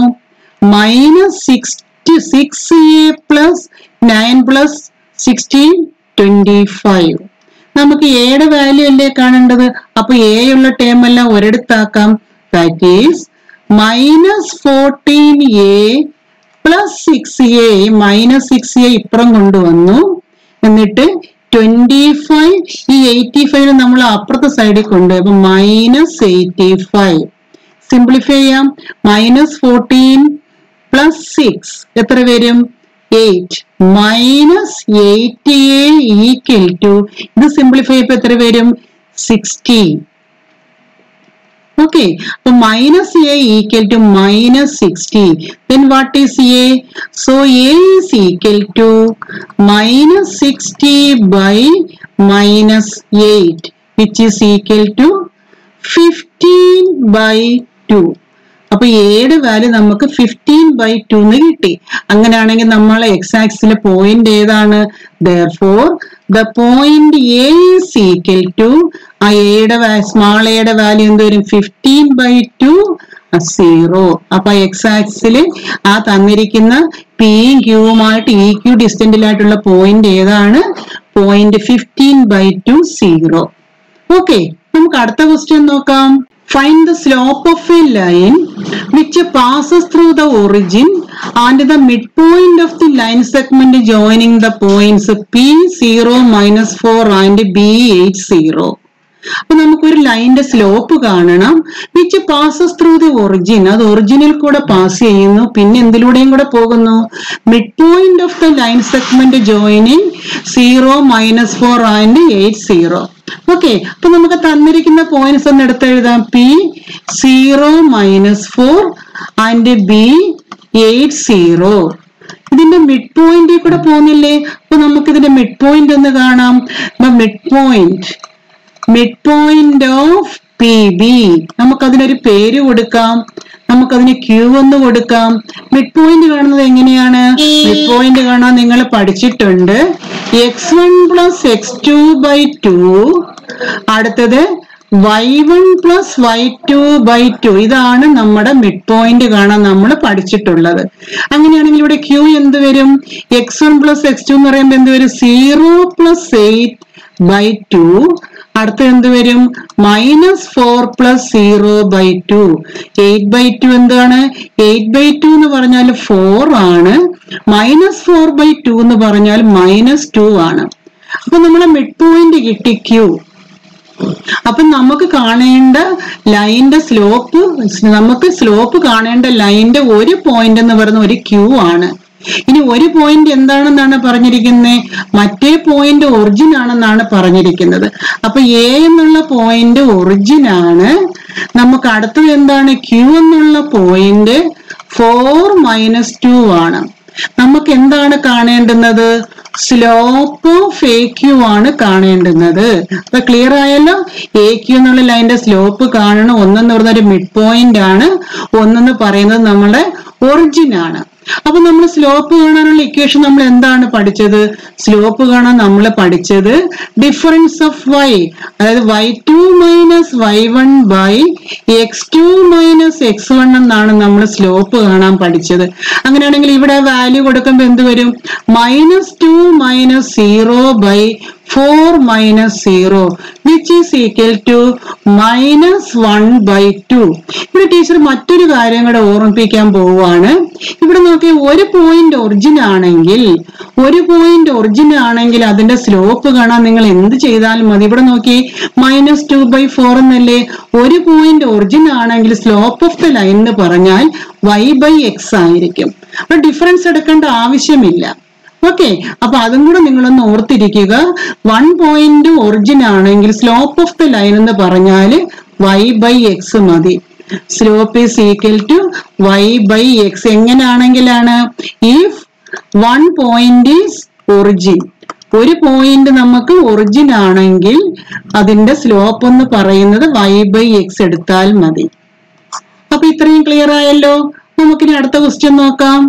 minus sixty six a plus nine plus sixteen twenty five നമുക്ക് എയുടെ വാല്യൂ അല്ലേ കാണേണ്ടത് അപ്പൊ എ ഉള്ള ടേം എല്ലാം ഒരിടത്താക്കാം that is minus fourteen a plus six a minus six a ഇപ്പുറം കൊണ്ടുവന്നു എന്നിട്ട് ട്വന്റി ഫൈവ് ഈ എയ്റ്റി ഫൈവ് നമ്മൾ അപ്പുറത്തെ സൈഡിൽ കൊണ്ടുപോയി അപ്പൊ മൈനസ് എയ്റ്റി ഫൈവ് സിംപ്ലിഫൈ ചെയ്യാം മൈനസ് ഫോർട്ടീൻ പ്ലസ് സിക്സ് എത്ര വരും eight minus eighty equal to ഇത് സിംപ്ലിഫൈ ചെയ്യപ്പോ എത്ര വരും സിക്സ്റ്റീൻ ഓക്കെ അപ്പൊ minus a equal to minus sixty then what is a so a is equal to minus sixty by minus eight which is equal to fifteen by two അപ്പൊ എയുടെ വാല്യൂ നമുക്ക് ഫിഫ്റ്റീൻ ബൈ ടു എന്ന് കിട്ടി അങ്ങനെയാണെങ്കിൽ നമ്മളെ എക്സ് ആക്സിലെ പോയിന്റ് ഏതാണ് there the point A is equal to ആ എയുടെ സ്മാൾ എയുടെ വാല്യൂ എന്ത് വരും ഫിഫ്റ്റീൻ ബൈ ടു സീറോ അപ്പൊ എക്സ് ആക്സില് ആ തന്നിരിക്കുന്ന പിയും ക്യൂവുമായിട്ട് ഈ ക്യൂ ഡിസ്റ്റന്റിലായിട്ടുള്ള പോയിന്റ് ഏതാണ് point fifteen by two zero okay നമുക്ക് അടുത്ത ക്വസ്റ്റ്യൻ നോക്കാം find the slope of a line which passes through the origin and the mid point of the line segment joining the points P zero minus four and B eight zero അപ്പൊ നമുക്കൊരു ലൈനിന്റെ സ്ലോപ്പ് കാണണം which passes through the origin അത് ഒറിജിനിൽ കൂടെ പാസ് ചെയ്യുന്നു പിന്നെ എന്തിലൂടെയും കൂടെ പോകുന്നു mid point of the line segment joining zero minus four and eight zero okay അപ്പൊ നമുക്ക് തന്നിരിക്കുന്ന പോയിന്റ്സ് ഒന്ന് എടുത്ത് എഴുതാം P zero minus four and B eight zero ഇതിന്റെ മിഡ് പോയിന്റിൽ കൂടെ പോകുന്നില്ലേ അപ്പൊ നമുക്ക് ഇതിന്റെ മിഡ് പോയിന്റ് ഒന്ന് കാണാം mid point mid point of P B നമുക്കതിനൊരു പേര് കൊടുക്കാം നമുക്കതിന് ക്യൂ എന്ന് കൊടുക്കാം മിഡ് പോയിന്റ് കാണുന്നത് എങ്ങനെയാണ് മിഡ് പോയിന്റ് കാണാൻ നിങ്ങൾ പഠിച്ചിട്ടുണ്ട് x one plus x two by two അടുത്തത് y one plus y two by two ഇതാണ് നമ്മുടെ മിഡ് പോയിന്റ് കാണാൻ നമ്മൾ പഠിച്ചിട്ടുള്ളത് അങ്ങനെയാണെങ്കിൽ ഇവിടെ ക്യൂ എന്ത് വരും x one plus x two എന്ന് പറയുമ്പോൾ എന്ത് വരും zero plus eight by two അടുത്ത എന്ത് വരും minus four plus zero by two eight by two എന്താണ് എയ്റ്റ് ബൈ ടു എന്ന് പറഞ്ഞാൽ ഫോർ ആണ് മൈനസ് ഫോർ ബൈ ടു എന്ന് പറഞ്ഞാൽ മൈനസ് ടു ആണ് അപ്പൊ നമ്മളെ മിഡ് പോയിന്റ് കിട്ടി ക്യൂ അപ്പൊ നമുക്ക് കാണേണ്ട ലൈനിന്റെ സ്ലോപ്പ് നമുക്ക് സ്ലോപ്പ് കാണേണ്ട ലൈനിന്റെ ഒരു പോയിന്റ് എന്ന് പറയുന്ന ഒരു ക്യൂ ആണ് ഇനി ഒരു പോയിന്റ് എന്താണെന്നാണ് പറഞ്ഞിരിക്കുന്നത് മറ്റേ പോയിന്റ് ഒറിജിൻ ആണെന്നാണ് പറഞ്ഞിരിക്കുന്നത് അപ്പൊ എ എന്നുള്ള പോയിന്റ് ഒറിജിൻ ആണ് നമുക്ക് അടുത്തത് എന്താണ് ക്യൂ എന്നുള്ള പോയിന്റ് ഫോർ മൈനസ് ടു ആണ് നമുക്ക് എന്താണ് കാണേണ്ടുന്നത് സ്ലോപ്പ് ഓഫ് എ ക്യൂ ആണ് കാണേണ്ടുന്നത് അപ്പൊ ക്ലിയർ ആയല്ലോ എ ക്യൂ എന്നുള്ള ലൈനിന്റെ സ്ലോപ്പ് കാണണം ഒന്നെന്ന് പറയുന്ന ഒരു മിഡ് പോയിന്റ് ആണ് ഒന്നെന്ന് പറയുന്നത് നമ്മുടെ ഒറിജിൻ ആണ് അപ്പൊ നമ്മൾ സ്ലോപ്പ് കാണാനുള്ള ഇക്വേഷൻ നമ്മൾ എന്താണ് പഠിച്ചത് സ്ലോപ്പ് കാണാൻ നമ്മൾ പഠിച്ചത് ഡിഫറൻസ് ഓഫ് വൈ അതായത് y two minus Y one by X two minus X one എന്നാണ് നമ്മൾ സ്ലോപ്പ് കാണാൻ പഠിച്ചത് അങ്ങനെയാണെങ്കിൽ ഇവിടെ വാല്യൂ കൊടുക്കുമ്പോൾ എന്ത് വരും minus two minus zero by four minus zero which is equal to minus one by two ഇവിടെ ടീച്ചർ മറ്റൊരു കാര്യം കൂടെ ഓർമ്മിപ്പിക്കാൻ പോവുകയാണ് ഇവിടെ നോക്കി ഒരു പോയിന്റ് ഒറിജിൻ ആണെങ്കിൽ ഒരു പോയിന്റ് ഒറിജിൻ ആണെങ്കിൽ അതിന്റെ സ്ലോപ്പ് കാണാൻ നിങ്ങൾ എന്ത് ചെയ്താലും മതി ഇവിടെ നോക്കി മൈനസ് ടു ബൈ ഫോർ എന്നല്ലേ ഒരു പോയിന്റ് ഒറിജിൻ ആണെങ്കിൽ സ്ലോപ്പ് ഓഫ് ദ ലൈൻ എന്ന് പറഞ്ഞാൽ വൈ ബൈ എക്സ് ആയിരിക്കും അപ്പൊ ഡിഫറൻസ് എടുക്കേണ്ട ആവശ്യമില്ല ഓക്കെ അപ്പൊ അതും കൂടെ നിങ്ങളൊന്ന് ഓർത്തിരിക്കുക വൺ പോയിന്റ് ഒറിജിൻ ആണെങ്കിൽ സ്ലോപ്പ് ഓഫ് ദ ലൈൻ എന്ന് പറഞ്ഞാൽ വൈ ബൈ എക്സ് മതി slope is equal to y by x എങ്ങനെയാണെങ്കിലാണ് if one point is origin ഒരു പോയിന്റ് നമുക്ക് ഒറിജിൻ ആണെങ്കിൽ അതിന്റെ സ്ലോപ്പ് എന്ന് പറയുന്നത് വൈ ബൈ എക്സ് എടുത്താൽ മതി അപ്പൊ ഇത്രയും ക്ലിയർ ആയല്ലോ നമുക്കിനി അടുത്ത ക്വസ്റ്റ്യൻ നോക്കാം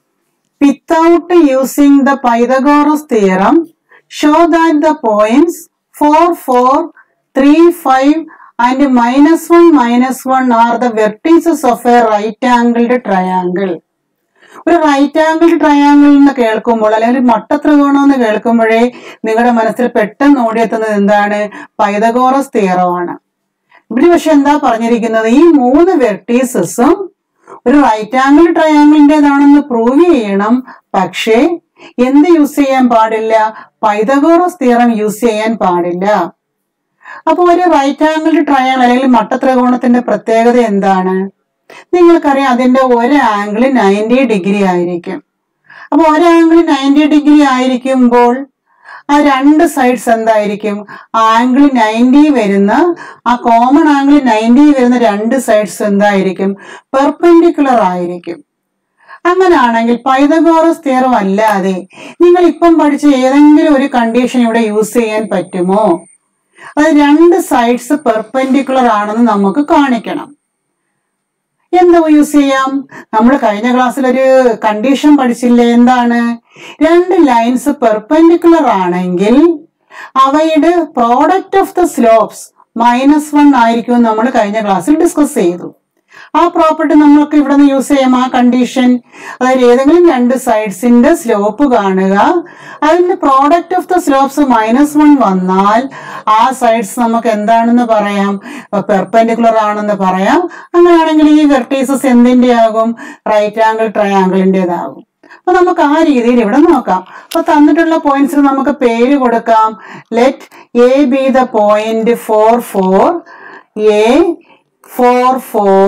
without using the Pythagoras theorem, show that the points 4, 4, 3, 5 and minus 1, minus 1 are the vertices of a right-angled triangle. ഒരു റൈറ്റ് ആംഗിൾ ട്രയാങ്കിൾ എന്ന് കേൾക്കുമ്പോൾ അല്ലെങ്കിൽ ഒരു മട്ടത്രികോണം എന്ന് കേൾക്കുമ്പോഴേ നിങ്ങളുടെ മനസ്സിൽ പെട്ടെന്ന് ഓടിയെത്തുന്നത് എന്താണ് പൈതഗോറസ് തിയറമാണ് ഇവിടെ പക്ഷെ എന്താ പറഞ്ഞിരിക്കുന്നത് ഈ മൂന്ന് വെർട്ടീസസും ഒരു റൈറ്റ് ആംഗിൾ ട്രയാങ്കിളിൻ്റെതാണെന്ന് പ്രൂവ് ചെയ്യണം പക്ഷേ എന്ത് യൂസ് ചെയ്യാൻ പാടില്ല പൈതഗോറസ് തിയറം യൂസ് ചെയ്യാൻ പാടില്ല അപ്പൊ ഒരു റൈറ്റ് ആംഗിൾ ട്രയാങ്കിൾ അല്ലെങ്കിൽ മട്ടത്രികോണത്തിന്റെ പ്രത്യേകത എന്താണ് നിങ്ങൾക്കറിയാം അതിന്റെ ഒരു ആംഗിൾ നയൻറ്റി ഡിഗ്രി ആയിരിക്കും അപ്പൊ ഒരു ആംഗിൾ നയൻറ്റി ഡിഗ്രി ആയിരിക്കുമ്പോൾ ആ രണ്ട് സൈഡ്സ് എന്തായിരിക്കും ആംഗിൾ നയൻറ്റി വരുന്ന ആ കോമൺ ആംഗിൾ നയൻറ്റി വരുന്ന രണ്ട് സൈഡ്സ് എന്തായിരിക്കും പെർപെൻഡിക്കുലർ ആയിരിക്കും അങ്ങനാണെങ്കിൽ പൈതഗോറസ് തിയറം അല്ലാതെ നിങ്ങൾ ഇപ്പം പഠിച്ച ഏതെങ്കിലും ഒരു കണ്ടീഷൻ ഇവിടെ യൂസ് ചെയ്യാൻ പറ്റുമോ അത് രണ്ട് സൈഡ്സ് പെർപെൻഡിക്കുലർ ആണെന്ന് നമുക്ക് കാണിക്കണം എന്താ യൂസ് ചെയ്യാം നമ്മൾ കഴിഞ്ഞ ക്ലാസ്സിൽ ഒരു കണ്ടീഷൻ പഠിച്ചില്ലേ എന്താണ് രണ്ട് ലൈൻസ് പെർപെൻഡിക്കുലർ ആണെങ്കിൽ അവയുടെ product of the slopes minus one ആയിരിക്കും നമ്മൾ കഴിഞ്ഞ ക്ലാസ്സിൽ ഡിസ്കസ് ചെയ്തു ആ പ്രോപ്പർട്ടി നമ്മൾക്ക് ഇവിടെ നിന്ന് യൂസ് ചെയ്യാം ആ കണ്ടീഷൻ അതായത് ഏതെങ്കിലും രണ്ട് സൈഡ്സിന്റെ സ്ലോപ്പ് കാണുക അതിന്റെ product of the slopes minus one വന്നാൽ ആ സൈഡ്സ് നമുക്ക് എന്താണെന്ന് പറയാം പെർപെൻഡിക്കുലർ ആണെന്ന് പറയാം അങ്ങനെയാണെങ്കിൽ ഈ വെർട്ടീസസ് എന്തിന്റെ ആകും റൈറ്റ് ആംഗിൾ ട്രയാംഗിളിൻ്റെതാകും അപ്പൊ നമുക്ക് ആ രീതിയിൽ ഇവിടെ നോക്കാം അപ്പൊ തന്നിട്ടുള്ള പോയിന്റ്സിന് നമുക്ക് പേര് കൊടുക്കാം let A B the point four four A four four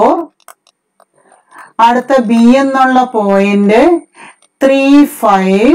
അടുത്ത ബി എന്നുള്ള point three five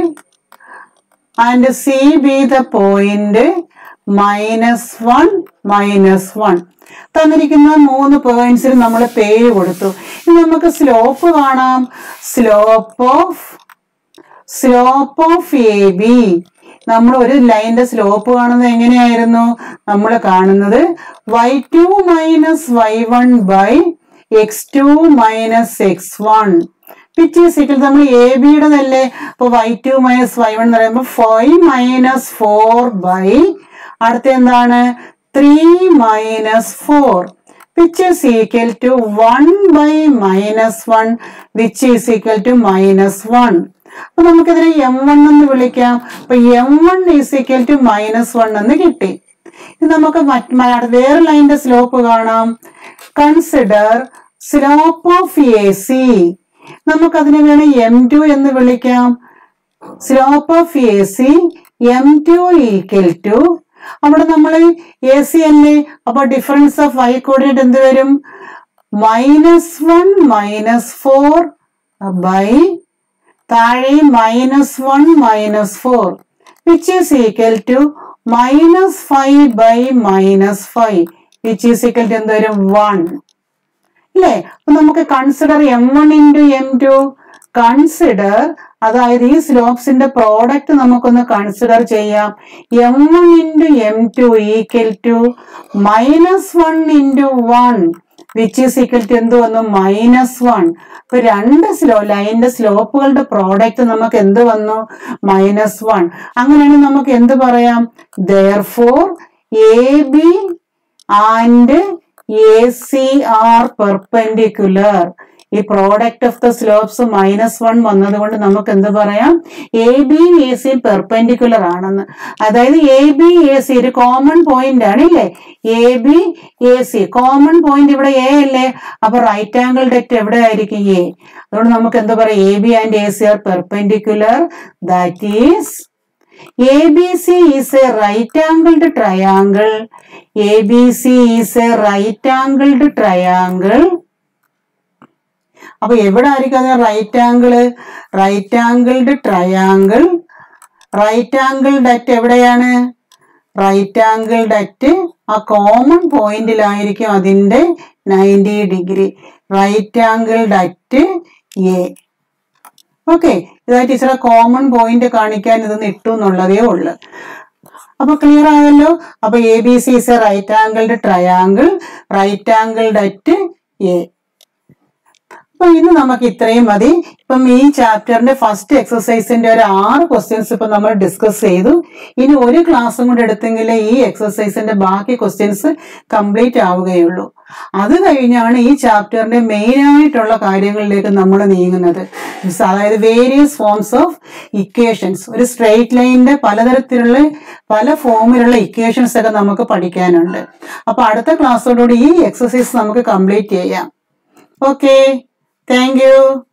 and C B the point minus one minus one തന്നിരിക്കുന്ന മൂന്ന് പോയിന്റ്സിന് നമ്മൾ പേര് കൊടുത്തു ഇനി നമുക്ക് സ്ലോപ്പ് കാണാം slope of slope of A B നമ്മൾ ഒരു ലൈനിന്റെ സ്ലോപ്പ് കാണുന്നത് എങ്ങനെയായിരുന്നു നമ്മൾ കാണുന്നത് Y two minus Y one by X two minus X one which is equal നമ്മൾ എ ബിയുടെതല്ലേ അപ്പൊ Y two minus Y one എന്ന് പറയുമ്പോൾ ഫൈവ് മൈനസ് ഫോർ ബൈ അടുത്ത എന്താണ് three minus four which is equal to one by minus one which is equal to minus one അപ്പൊ നമുക്കിതിനെ എം വൺ എന്ന് വിളിക്കാം അപ്പൊ M one is equal to minus one എന്ന് കിട്ടി ഇത് നമുക്ക് മറ്റ് മ- വേറെ ലൈനിന്റെ സ്ലോപ്പ് കാണാം consider slope of A C നമുക്കതിനെ വേണം എം ടു എന്ന് വിളിക്കാം slope of A C M two equal to അവിടെ നമ്മൾ എ സി അല്ലേ അപ്പൊ ഡിഫറൻസ് ഓഫ് വൈ കോർഡിനേറ്റ് എന്ത് വരും minus one minus four by താഴെ minus one minus four which is equal to minus five by minus five which is equal to എന്ത് വരും വൺ അല്ലേ അപ്പൊ നമുക്ക് consider M one into M two consider അതായത് ഈ സ്ലോപ്സിന്റെ പ്രോഡക്റ്റ് നമുക്കൊന്ന് കൺസിഡർ ചെയ്യാം M one into M two equal to minus one into one which is equal to എന്ത് വന്നു മൈനസ് വൺ അപ്പൊ രണ്ട് സ്ലോ ലൈനിന്റെ സ്ലോപ്പുകളുടെ പ്രോഡക്റ്റ് നമുക്ക് എന്ത് വന്നു മൈനസ് വൺ അങ്ങനെയാണെങ്കിൽ നമുക്ക് എന്ത് പറയാം therefore A B and A C are perpendicular ഈ product of the slopes minus one വന്നതുകൊണ്ട് നമുക്ക് എന്ത് പറയാം A B A C perpendicular ആണെന്ന് അതായത് എ ബി എ സി ഒരു കോമൺ പോയിന്റ് ആണ് ഇല്ലേ A B A C common point ഇവിടെ എ അല്ലേ അപ്പൊ റൈറ്റ് ആംഗിൾ ഡെറ്റ് എവിടെ ആയിരിക്കും എ അതുകൊണ്ട് നമുക്ക് എന്ത് പറയാം A B and A C are perpendicular that is ABC is a right angled triangle. ABC is a right angled triangle. അപ്പൊ എവിടെ ആയിരിക്കും അത് right angle right angled triangle right angle at എവിടെയാണ് റൈറ്റ് ആംഗിൾ ഡറ്റ് ആ കോമൺ പോയിന്റിലായിരിക്കും അതിന്റെ ninety degree right angle at A okay ഇതാ ടീച്ചറെ കോമൺ പോയിന്റ് കാണിക്കാൻ ഇതൊന്ന് ഇട്ടു എന്നുള്ളതേ ഉള്ളു അപ്പൊ ക്ലിയർ ആയല്ലോ അപ്പൊ A B C is a right angled triangle right angled at A അപ്പൊ ഇന്ന് നമുക്ക് ഇത്രയും മതി ഇപ്പം ഈ ചാപ്റ്ററിന്റെ ഫസ്റ്റ് എക്സസൈസിന്റെ ഒരു ആറ് ക്വസ്റ്റ്യൻസ് ഇപ്പൊ നമ്മൾ ഡിസ്കസ് ചെയ്തു ഇനി ഒരു ക്ലാസ്സും കൂടെ എടുത്തെങ്കിലേ ഈ എക്സസൈസിന്റെ ബാക്കി ക്വസ്റ്റ്യൻസ് കംപ്ലീറ്റ് ആവുകയുള്ളൂ അത് കഴിഞ്ഞാണ് ഈ ചാപ്റ്ററിന്റെ മെയിൻ ആയിട്ടുള്ള കാര്യങ്ങളിലേക്ക് നമ്മൾ നീങ്ങുന്നത് Means അതായത് വേരിയസ് ഫോംസ് ഓഫ് ഇക്വേഷൻസ് ഒരു സ്ട്രെയിറ്റ് ലൈനിന്റെ പലതരത്തിലുള്ള പല ഫോമിലുള്ള ഇക്വേഷൻസ് ഒക്കെ നമുക്ക് പഠിക്കാനുണ്ട് അപ്പൊ അടുത്ത ക്ലാസ്സോടുകൂടി ഈ എക്സസൈസ് നമുക്ക് കംപ്ലീറ്റ് ചെയ്യാം ഓക്കെ താങ്ക് യു